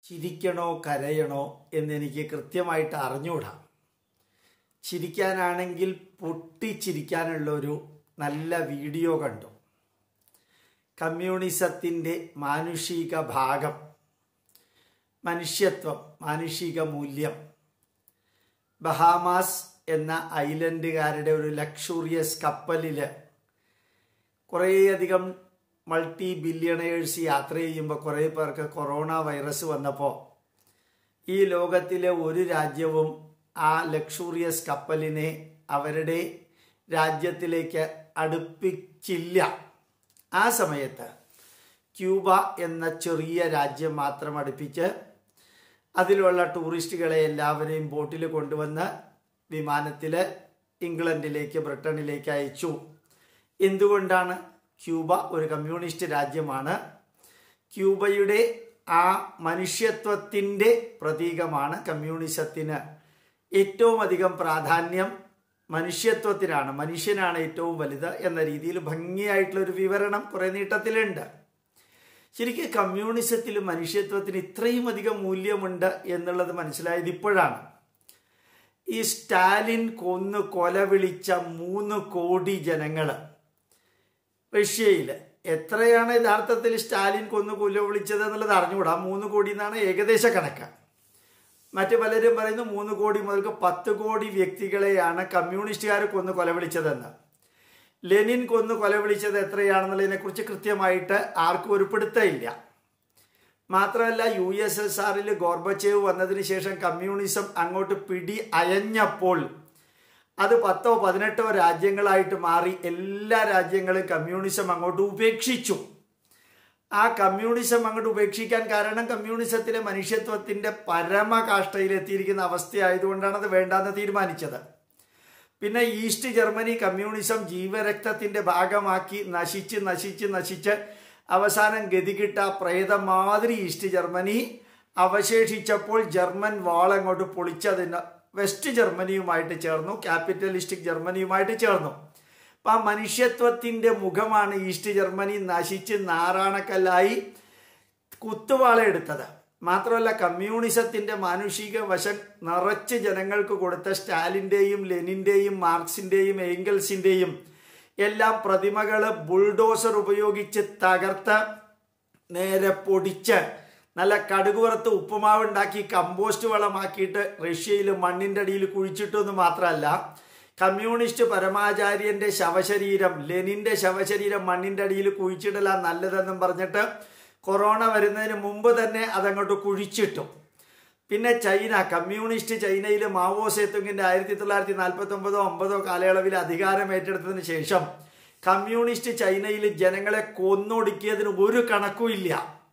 ചിരിക്കണോ കരയണോ എന്നെനിക്ക് കൃത്യമായിട്ട് അറിഞ്ഞൂടാ ചിരിക്കാനാണെങ്കിൽ പൊട്ടിച്ചിരിക്കാനുള്ള ഒരു നല്ല വീഡിയോ കണ്ടു കമ്മ്യൂണിസത്തിൻ്റെ മാനുഷിക ഭാഗം മനുഷ്യത്വം മാനുഷിക മൂല്യം ബഹാമാസ് എന്ന ഐലൻഡുകാരുടെ ഒരു ലക്ഷൂറിയസ് കപ്പലിൽ കുറേയധികം മൾട്ടി ബില്യണേഴ്സ് യാത്ര ചെയ്യുമ്പോൾ കുറേ പേർക്ക് കൊറോണ വൈറസ് വന്നപ്പോൾ ഈ ലോകത്തിലെ ഒരു രാജ്യവും ആ ലക്ഷൂറിയസ് കപ്പലിനെ അവരുടെ രാജ്യത്തിലേക്ക് അടുപ്പിച്ചില്ല ആ സമയത്ത് ക്യൂബ എന്ന ചെറിയ രാജ്യം മാത്രം അടുപ്പിച്ച് അതിലുള്ള ടൂറിസ്റ്റുകളെ എല്ലാവരെയും ബോട്ടിൽ കൊണ്ടുവന്ന് വിമാനത്തിൽ ഇംഗ്ലണ്ടിലേക്ക് ബ്രിട്ടനിലേക്ക് അയച്ചു എന്തുകൊണ്ടാണ് ക്യൂബ ഒരു കമ്മ്യൂണിസ്റ്റ് രാജ്യമാണ് ക്യൂബയുടെ ആ മനുഷ്യത്വത്തിൻ്റെ പ്രതീകമാണ് കമ്മ്യൂണിസത്തിന് ഏറ്റവും അധികം പ്രാധാന്യം മനുഷ്യത്വത്തിനാണ് മനുഷ്യനാണ് ഏറ്റവും വലുത് എന്ന രീതിയിൽ ഭംഗിയായിട്ടുള്ള ഒരു വിവരണം കുറേ നീട്ടത്തിലുണ്ട് ശരിക്കും കമ്മ്യൂണിസത്തിൽ മനുഷ്യത്വത്തിന് ഇത്രയും അധികം മൂല്യമുണ്ട് എന്നുള്ളത് മനസ്സിലായത് ഇപ്പോഴാണ് ഈ സ്റ്റാലിൻ കൊന്ന് കൊല വിളിച്ച മൂന്ന് കോടി ജനങ്ങൾ റഷ്യയിൽ എത്രയാണ് യഥാർത്ഥത്തിൽ സ്റ്റാലിൻ കൊന്നു കൊല വിളിച്ചത് എന്നുള്ളത് അറിഞ്ഞുകൂടാ മൂന്ന് കോടി എന്നാണ് ഏകദേശ കണക്ക് മറ്റു പലരും പറയുന്നു മൂന്ന് കോടി മുതൽക്ക് പത്ത് കോടി വ്യക്തികളെയാണ് കമ്മ്യൂണിസ്റ്റുകാർ കൊന്ന് കൊലവിളിച്ചതെന്ന് ലെനിൻ കൊന്ന് കൊലവിളിച്ചത് എത്രയാണെന്നുള്ളതിനെക്കുറിച്ച് കൃത്യമായിട്ട് ആർക്കും ഒരു പിടുത്തമില്ല മാത്രമല്ല യു എസ് എസ് ആറിൽ ഗോർബച്ചേവ് വന്നതിന് ശേഷം കമ്മ്യൂണിസം അങ്ങോട്ട് പിടി അയഞ്ഞപ്പോൾ അത് പത്തോ പതിനെട്ടോ രാജ്യങ്ങളായിട്ട് മാറി എല്ലാ രാജ്യങ്ങളും കമ്മ്യൂണിസം അങ്ങോട്ട് ഉപേക്ഷിച്ചു ആ കമ്മ്യൂണിസം അങ്ങോട്ട് ഉപേക്ഷിക്കാൻ കാരണം കമ്മ്യൂണിസത്തിലെ മനുഷ്യത്വത്തിന്റെ പരമകാഷ്ഠയിലെത്തിയിരിക്കുന്ന അവസ്ഥയായതുകൊണ്ടാണ് അത് വേണ്ടാന്ന് തീരുമാനിച്ചത് പിന്നെ ഈസ്റ്റ് ജർമ്മനി കമ്മ്യൂണിസം ജീവരക്തത്തിന്റെ ഭാഗമാക്കി നശിച്ച് നശിച്ച് നശിച്ച് അവസാനം ഗതികിട്ട പ്രേതം മാതിരി ഈസ്റ്റ് ജർമ്മനി അവശേഷിച്ചപ്പോൾ ജർമ്മൻ വാൾ അങ്ങോട്ട് പൊളിച്ചതിന് വെസ്റ്റ് ജർമ്മനിയുമായിട്ട് ചേർന്നു ക്യാപിറ്റലിസ്റ്റിക് ജർമ്മനിയുമായിട്ട് ചേർന്നു അപ്പം ആ മനുഷ്യത്വത്തിൻ്റെ മുഖമാണ് ഈസ്റ്റ് ജർമ്മനി നശിച്ച് നാറാണക്കല്ലായി കുത്തുവാളയെടുത്തത് മാത്രമല്ല കമ്മ്യൂണിസത്തിൻ്റെ മാനുഷിക വശം നിറച്ച് ജനങ്ങൾക്ക് കൊടുത്ത സ്റ്റാലിൻ്റെയും ലെനിൻ്റെയും മാർക്സിൻ്റെയും ഏംഗൽസിൻ്റെയും എല്ലാം പ്രതിമകൾ ബുൾഡോസർ ഉപയോഗിച്ച് തകർത്ത് നേരെ പൊടിച്ച് നല്ല കടുക് വറുത്ത് ഉപ്പുമാവ് ഉണ്ടാക്കി കമ്പോസ്റ്റ് വളമാക്കിയിട്ട് റഷ്യയിൽ മണ്ണിൻ്റെ അടിയിൽ കുഴിച്ചിട്ടു എന്ന് മാത്രമല്ല കമ്മ്യൂണിസ്റ്റ് പരമാചാര്യന്റെ ശവശരീരം ലെനിന്റെ ശവശരീരം മണ്ണിന്റെ അടിയിൽ കുഴിച്ചിടല നല്ലതെന്നും പറഞ്ഞിട്ട് കൊറോണ വരുന്നതിന് മുമ്പ് തന്നെ അതങ്ങോട്ട് കുഴിച്ചിട്ടു പിന്നെ ചൈന കമ്മ്യൂണിസ്റ്റ് ചൈനയിൽ മാവോ സേത്തുങ്ങിന്റെ ആയിരത്തി തൊള്ളായിരത്തി നാൽപ്പത്തി ഒമ്പതോ ഒമ്പതോ കാലയളവിൽ അധികാരം ഏറ്റെടുത്തതിന് ശേഷം കമ്മ്യൂണിസ്റ്റ് ചൈനയിൽ ജനങ്ങളെ കൊന്നൊടുക്കിയതിന് ഒരു കണക്കുമില്ല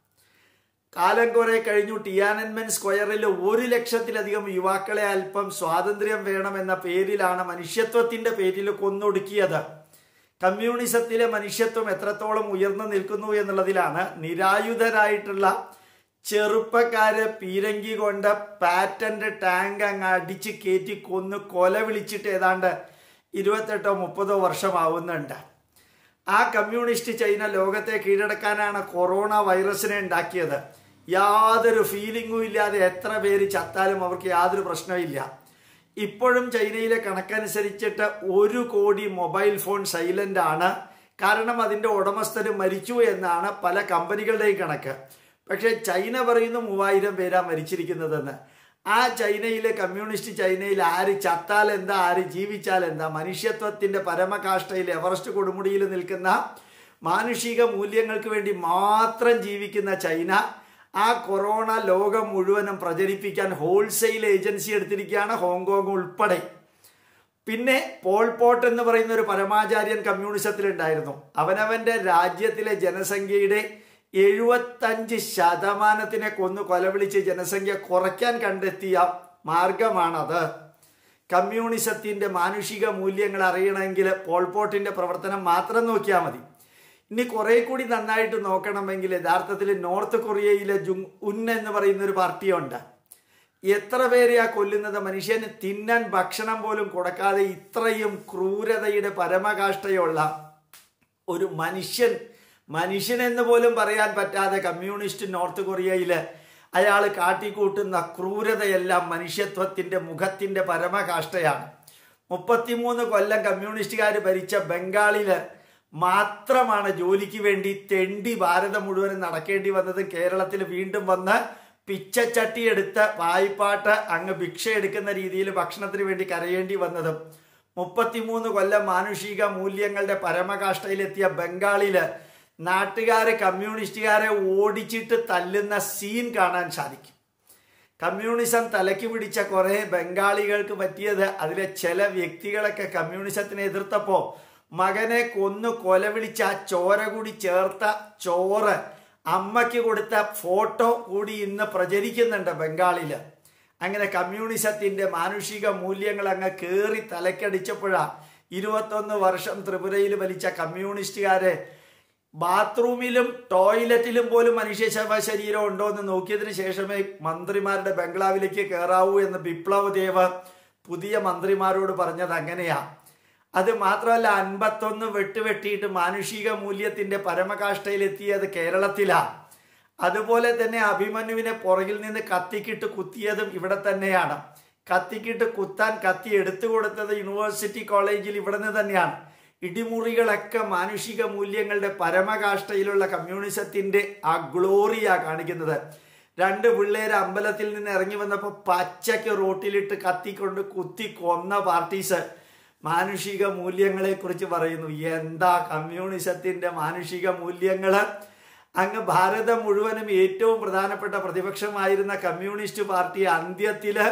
കാലം കുറെ കഴിഞ്ഞു ടിയാനൻമെൻ സ്ക്വയറിൽ ഒരു ലക്ഷത്തിലധികം യുവാക്കളെ അല്പം സ്വാതന്ത്ര്യം വേണമെന്ന പേരിലാണ് മനുഷ്യത്വത്തിന്റെ പേരിൽ കൊന്നൊടുക്കിയത് കമ്മ്യൂണിസത്തിലെ മനുഷ്യത്വം എത്രത്തോളം ഉയർന്നു നിൽക്കുന്നു എന്നുള്ളതിലാണ് നിരായുധരായിട്ടുള്ള ചെറുപ്പക്കാരെ പീരങ്കി കൊണ്ട് പാറ്റന്റ് ടാങ്ക് അങ്ങ് അടിച്ച് കയറ്റി കൊന്ന് കൊല വിളിച്ചിട്ട് ഏതാണ്ട് ഇരുപത്തെട്ടോ മുപ്പതോ വർഷമാവുന്നുണ്ട് ആ കമ്മ്യൂണിസ്റ്റ് ചൈന ലോകത്തെ കീഴടക്കാനാണ് കൊറോണ വൈറസിനെ ഉണ്ടാക്കിയത് യാതൊരു ഫീലിംഗും ഇല്ലാതെ എത്ര പേര് ചത്താലും അവർക്ക് യാതൊരു പ്രശ്നമില്ല ഇപ്പോഴും ചൈനയിലെ കണക്കനുസരിച്ചിട്ട് ഒരു കോടി മൊബൈൽ ഫോൺ സൈലന്റ് ആണ് കാരണം അതിൻ്റെ ഉടമസ്ഥര് മരിച്ചു എന്നാണ് പല കമ്പനികളുടെയും കണക്ക് പക്ഷേ ചൈന പറയുന്നു മൂവായിരം പേരാ മരിച്ചിരിക്കുന്നതെന്ന് ആ ചൈനയിലെ കമ്മ്യൂണിസ്റ്റ് ചൈനയിൽ ആര് ചത്താൽ എന്താ ആര് ജീവിച്ചാൽ എന്താ മനുഷ്യത്വത്തിന്റെ പരമകാഷ്ഠയിൽ എവറസ്റ്റ് കൊടുമുടിയിൽ നിൽക്കുന്ന മാനുഷിക മൂല്യങ്ങൾക്ക് വേണ്ടി മാത്രം ജീവിക്കുന്ന ചൈന ആ കൊറോണ ലോകം മുഴുവനും പ്രചരിപ്പിക്കാൻ ഹോൾസെയിൽ ഏജൻസി എടുത്തിരിക്കുകയാണ് ഹോങ്കോങ് ഉൾപ്പെടെ പിന്നെ പോൾ പോട്ട് എന്ന് പറയുന്ന ഒരു പരമാചാര്യൻ കമ്മ്യൂണിസത്തിലുണ്ടായിരുന്നു അവനവന്റെ രാജ്യത്തിലെ ജനസംഖ്യയുടെ എഴുപത്തഞ്ച് ശതമാനത്തിനെ കൊന്നു കൊലവിളിച്ച് ജനസംഖ്യ കുറയ്ക്കാൻ കണ്ടെത്തിയ മാർഗമാണത് കമ്മ്യൂണിസത്തിന്റെ മാനുഷിക മൂല്യങ്ങൾ അറിയണമെങ്കിൽ പോൾപോട്ടിന്റെ പ്രവർത്തനം മാത്രം നോക്കിയാൽ മതി ഇനി കുറെ കൂടി നന്നായിട്ട് നോക്കണമെങ്കിൽ യഥാർത്ഥത്തിൽ നോർത്ത് കൊറിയയിലെ ജുങ് ഉൻ എന്ന് പറയുന്ന ഒരു പാർട്ടിയുണ്ട് എത്ര പേരെയാ കൊല്ലുന്നത് മനുഷ്യന് തിന്നാൻ ഭക്ഷണം പോലും കൊടുക്കാതെ ഇത്രയും ക്രൂരതയുടെ പരമകാഷ്ഠയുള്ള ഒരു മനുഷ്യൻ മനുഷ്യനെന്ന് പോലും പറയാൻ പറ്റാതെ കമ്മ്യൂണിസ്റ്റ് നോർത്ത് കൊറിയയിൽ അയാൾ കാട്ടിക്കൂട്ടുന്ന ക്രൂരതയെല്ലാം മനുഷ്യത്വത്തിന്റെ മുഖത്തിന്റെ പരമകാഷ്ടയാണ് മുപ്പത്തിമൂന്ന് കൊല്ലം കമ്മ്യൂണിസ്റ്റുകാർ ഭരിച്ച ബംഗാളില് മാത്രമാണ് ജോലിക്ക് വേണ്ടി തെണ്ടി ഭാരതം മുഴുവനും നടക്കേണ്ടി വന്നത് കേരളത്തിൽ വീണ്ടും വന്ന് പിച്ചച്ചട്ടി എടുത്ത് വായ്പാട്ട് അങ്ങ് ഭിക്ഷ എടുക്കുന്ന രീതിയിൽ ഭക്ഷണത്തിന് വേണ്ടി കരയേണ്ടി വന്നതും മുപ്പത്തിമൂന്ന് കൊല്ലം മാനുഷിക മൂല്യങ്ങളുടെ പരമകാഷ്ടയിലെത്തിയ ബംഗാളില് നാട്ടുകാരെ കമ്മ്യൂണിസ്റ്റുകാരെ ഓടിച്ചിട്ട് തല്ലുന്ന സീൻ കാണാൻ സാധിക്കും കമ്മ്യൂണിസം തലയ്ക്ക് പിടിച്ച കുറെ ബംഗാളികൾക്ക് പറ്റിയത് അതിലെ ചില വ്യക്തികളൊക്കെ കമ്മ്യൂണിസത്തിനെ എതിർത്തപ്പോൾ മകനെ കൊന്നു കൊലവിളിച്ച ആ ചോര കൂടി ചേർത്ത ചോറ് അമ്മയ്ക്ക് കൊടുത്ത ഫോട്ടോ കൂടി ഇന്ന് പ്രചരിക്കുന്നുണ്ട് ബംഗാളില് അങ്ങനെ കമ്മ്യൂണിസത്തിന്റെ മാനുഷിക മൂല്യങ്ങൾ അങ്ങ് കയറി തലക്കടിച്ചപ്പോഴാ ഇരുപത്തൊന്ന് വർഷം ത്രിപുരയിൽ വലിച്ച കമ്മ്യൂണിസ്റ്റുകാരെ ബാത്റൂമിലും ടോയ്ലറ്റിലും പോലും മനുഷ്യ ശവ ശരീരം ഉണ്ടോ എന്ന് നോക്കിയതിന് ശേഷമേ മന്ത്രിമാരുടെ ബംഗ്ലാവിലേക്ക് കയറാവൂ എന്ന് ബിപ്ലവ് ദേവ് പുതിയ മന്ത്രിമാരോട് പറഞ്ഞത് അങ്ങനെയാ അത് മാത്രമല്ല അൻപത്തൊന്ന് വെട്ടുവെട്ടിയിട്ട് മാനുഷിക മൂല്യത്തിന്റെ പരമകാഷ്ടയിലെത്തിയത് കേരളത്തിലാ അതുപോലെ തന്നെ അഭിമന്യുവിനെ പുറകിൽ നിന്ന് കത്തിക്കിട്ട് കുത്തിയതും ഇവിടെ തന്നെയാണ് കത്തിക്കിട്ട് കുത്താൻ കത്തി എടുത്തു കൊടുത്തത് യൂണിവേഴ്സിറ്റി കോളേജിൽ ഇവിടെ നിന്ന് തന്നെയാണ് ഇടിമുറികളൊക്കെ മാനുഷിക മൂല്യങ്ങളുടെ പരമകാഷ്ടയിലുള്ള കമ്മ്യൂണിസത്തിന്റെ ആ ഗ്ലോറിയാ കാണിക്കുന്നത് രണ്ട് പിള്ളേര് അമ്പലത്തിൽ നിന്ന് ഇറങ്ങി വന്നപ്പോൾ പച്ചയ്ക്ക് റോട്ടിലിട്ട് കത്തിക്കൊണ്ട് കുത്തി കൊന്ന പാർട്ടീസ് മാനുഷിക മൂല്യങ്ങളെ കുറിച്ച് പറയുന്നു എന്താ കമ്മ്യൂണിസത്തിന്റെ മാനുഷിക മൂല്യങ്ങള് അങ്ങ് ഭാരതം മുഴുവനും ഏറ്റവും പ്രധാനപ്പെട്ട പ്രതിപക്ഷമായിരുന്ന കമ്മ്യൂണിസ്റ്റ് പാർട്ടി അന്ത്യത്തില്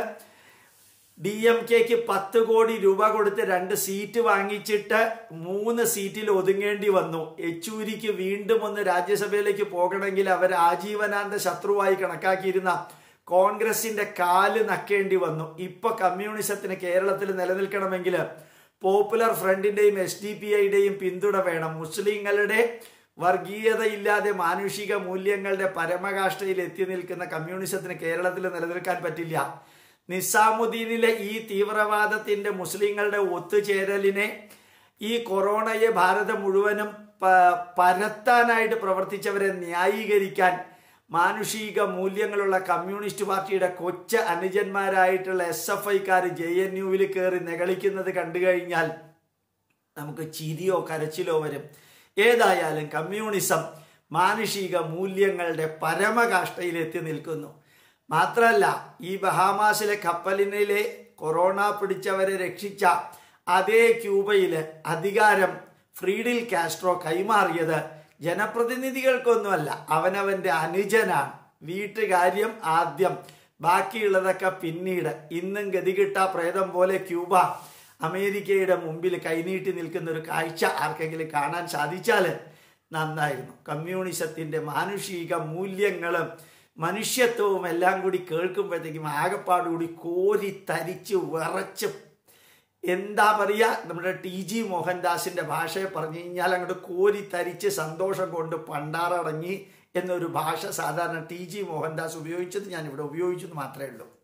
ഡി എം കെക്ക് പത്ത് കോടി രൂപ കൊടുത്ത് രണ്ട് സീറ്റ് വാങ്ങിച്ചിട്ട് മൂന്ന് സീറ്റിൽ ഒതുങ്ങേണ്ടി വന്നു യെച്ചൂരിക്ക് വീണ്ടും ഒന്ന് രാജ്യസഭയിലേക്ക് പോകണമെങ്കിൽ അവർ ആജീവനാന്ത ശത്രുവായി കണക്കാക്കിയിരുന്ന കോൺഗ്രസിന്റെ കാല് നക്കേണ്ടി വന്നു ഇപ്പൊ കമ്മ്യൂണിസത്തിന് കേരളത്തിൽ നിലനിൽക്കണമെങ്കിൽ പോപ്പുലർ ഫ്രണ്ടിന്റെയും എസ് ഡി പി ഐയുടെയും പിന്തുണ വേണം മുസ്ലിങ്ങളുടെ വർഗീയതയില്ലാതെ മാനുഷിക മൂല്യങ്ങളുടെ പരമകാഷ്ടയിൽ എത്തി നിൽക്കുന്ന കമ്മ്യൂണിസത്തിന് കേരളത്തിൽ നിലനിൽക്കാൻ പറ്റില്ല നിസാമുദ്ദീനിലെ ഈ തീവ്രവാദത്തിന്റെ മുസ്ലിങ്ങളുടെ ഒത്തുചേരലിനെ ഈ കൊറോണയെ ഭാരതം മുഴുവനും പരത്താനായിട്ട് പ്രവർത്തിച്ചവരെ ന്യായീകരിക്കാൻ മാനുഷിക മൂല്യങ്ങളുള്ള കമ്മ്യൂണിസ്റ്റ് പാർട്ടിയുടെ കൊച്ച അനുജന്മാരായിട്ടുള്ള എസ് എഫ് ഐക്കാർ ജെ എൻ യുവിൽ കയറി നെകളിക്കുന്നത് കണ്ടു കഴിഞ്ഞാൽ നമുക്ക് ചിരിയോ കരച്ചിലോ വരും ഏതായാലും കമ്മ്യൂണിസം മാനുഷിക മൂല്യങ്ങളുടെ പരമകാഷ്ടയിൽ എത്തി നിൽക്കുന്നു മാത്രമല്ല ഈ ബഹാമാസിലെ കപ്പലിനിലെ കൊറോണ പിടിച്ചവരെ രക്ഷിച്ച അതേ ക്യൂബയില് അധികാരം ഫ്രീഡിൽ കാസ്ട്രോ കൈമാറിയത് ജനപ്രതിനിധികൾക്കൊന്നുമല്ല അവനവന്റെ അനുജനാണ് വീട്ടുകാര്യം ആദ്യം ബാക്കിയുള്ളതൊക്കെ പിന്നീട് ഇന്നും ഗതികിട്ട പ്രേതം പോലെ ക്യൂബ അമേരിക്കയുടെ മുമ്പിൽ കൈനീട്ടി നിൽക്കുന്ന ഒരു കാഴ്ച ആർക്കെങ്കിലും കാണാൻ സാധിച്ചാൽ നന്നായിരുന്നു കമ്മ്യൂണിസത്തിന്റെ മാനുഷിക മൂല്യങ്ങളും മനുഷ്യത്വവും എല്ലാം കൂടി കേൾക്കുമ്പോഴത്തേക്കും ആകപ്പാടുകൂടി കോരി തരിച്ച് വിറച്ച് എന്താ പറയുക നമ്മുടെ ടി ജി മോഹൻദാസിന്റെ ഭാഷയെ പറഞ്ഞു കഴിഞ്ഞാൽ അങ്ങോട്ട് കോരി തരിച്ച് സന്തോഷം കൊണ്ട് പണ്ടാറടങ്ങി എന്നൊരു ഭാഷ സാധാരണ ടി ജി മോഹൻദാസ് ഉപയോഗിച്ചത് ഞാൻ ഇവിടെ ഉപയോഗിച്ചെന്ന് മാത്രമേ ഉള്ളൂ